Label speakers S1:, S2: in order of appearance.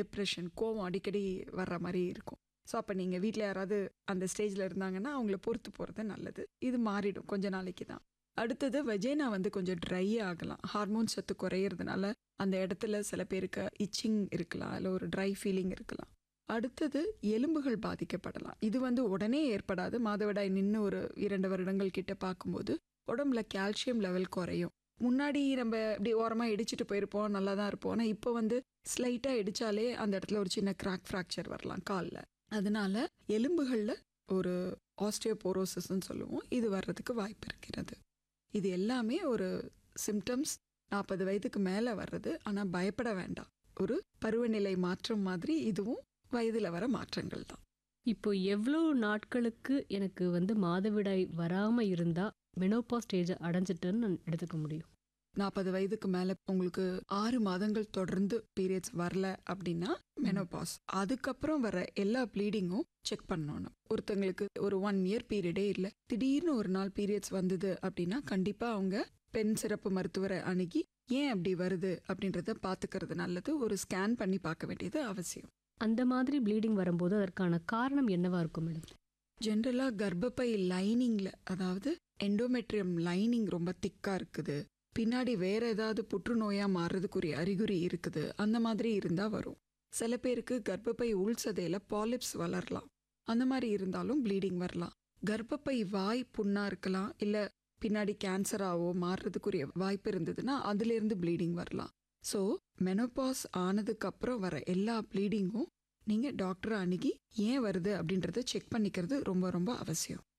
S1: depression கோவம் அடிக்கடி வர்ற மாதிரி இருக்கும் ஸோ அப்போ நீங்கள் வீட்டில் யாராவது அந்த ஸ்டேஜில் இருந்தாங்கன்னா அவங்கள பொறுத்து போகிறது நல்லது இது மாறிடும் கொஞ்ச நாளைக்கு தான் அடுத்தது வெஜைனா வந்து கொஞ்சம் ட்ரை ஆகலாம் ஹார்மோன் சத்து குறையிறதுனால அந்த இடத்துல சில பேருக்கு இச்சிங் இருக்கலாம் இல்லை ஒரு ட்ரை ஃபீலிங் இருக்கலாம் அடுத்தது எலும்புகள் பாதிக்கப்படலாம் இது வந்து உடனே ஏற்படாது மாதவிடாய் நின்று ஒரு இரண்டு வருடங்கள் கிட்ட பார்க்கும்போது உடம்புல கால்சியம் லெவல் குறையும் முன்னாடி நம்ம இப்படி ஓரமாக இடிச்சிட்டு போயிருப்போம் நல்லா தான் இருப்போம் ஆனால் இப்போ வந்து ஸ்லைட்டாக இடித்தாலே அந்த இடத்துல ஒரு சின்ன கிராக் ஃப்ராக்சர் வரலாம் காலில் அதனால எலும்புகளில் ஒரு ஆஸ்டியோபோரோசிஸ்ன்னு சொல்லுவோம் இது வர்றதுக்கு வாய்ப்பு இருக்கிறது இது எல்லாமே ஒரு சிம்டம்ஸ் நாற்பது வயதுக்கு மேலே வர்றது ஆனால் பயப்பட வேண்டாம் ஒரு பருவநிலை மாற்றம் மாதிரி இதுவும் வயதில் வர மாற்றங்கள் தான்
S2: இப்போ எவ்வளோ நாட்களுக்கு எனக்கு வந்து மாதவிடாய் வராம இருந்தா மெனோபா ஸ்டேஜ் அடைஞ்சிட்டேன்னு நான் எடுத்துக்க முடியும்
S1: நாற்பது வயதுக்கு மேலே உங்களுக்கு ஆறு மாதங்கள் தொடர்ந்து பீரியட்ஸ் வரல அப்படின்னா மெனோபாஸ் அதுக்கப்புறம் வர எல்லா ப்ளீடிங்கும் செக் பண்ணணும் ஒருத்தங்களுக்கு ஒரு ஒன் இயர் பீரியடே இல்லை திடீர்னு ஒரு நாள் பீரியட்ஸ் வந்தது அப்படின்னா கண்டிப்பாக அவங்க பெண் சிறப்பு மருத்துவரை அணுகி ஏன் அப்படி வருது அப்படின்றத பார்த்துக்கிறது நல்லது ஒரு ஸ்கேன் பண்ணி பார்க்க வேண்டியது அவசியம்
S2: அந்த மாதிரி ப்ளீடிங் வரும்போது அதற்கான காரணம் என்னவா இருக்கும் மேடம்
S1: ஜென்ரலாக கர்ப்பப்பை லைனிங்கில் அதாவது எண்டோமெட்ரியம் லைனிங் ரொம்ப திக்காக இருக்குது பின்னாடி வேற ஏதாவது புற்றுநோயாக மாறுறதுக்குரிய அறிகுறி இருக்குது அந்த மாதிரி இருந்தால் வரும் சில பேருக்கு கர்ப்பப்பை உள் சதையில் பாலிப்ஸ் வளரலாம் அந்த மாதிரி இருந்தாலும் ப்ளீடிங் வரலாம் கர்ப்பப்பை வாய் புண்ணாக இருக்கலாம் இல்லை பின்னாடி கேன்சராவோ மாறுறதுக்குரிய வாய்ப்பு இருந்ததுன்னா அதுலேருந்து ப்ளீடிங் வரலாம் ஸோ மெனோபாஸ் ஆனதுக்கப்புறம் வர எல்லா ப்ளீடிங்கும் நீங்கள் டாக்டரை அணுகி ஏன் வருது அப்படின்றத செக் பண்ணிக்கிறது ரொம்ப ரொம்ப அவசியம்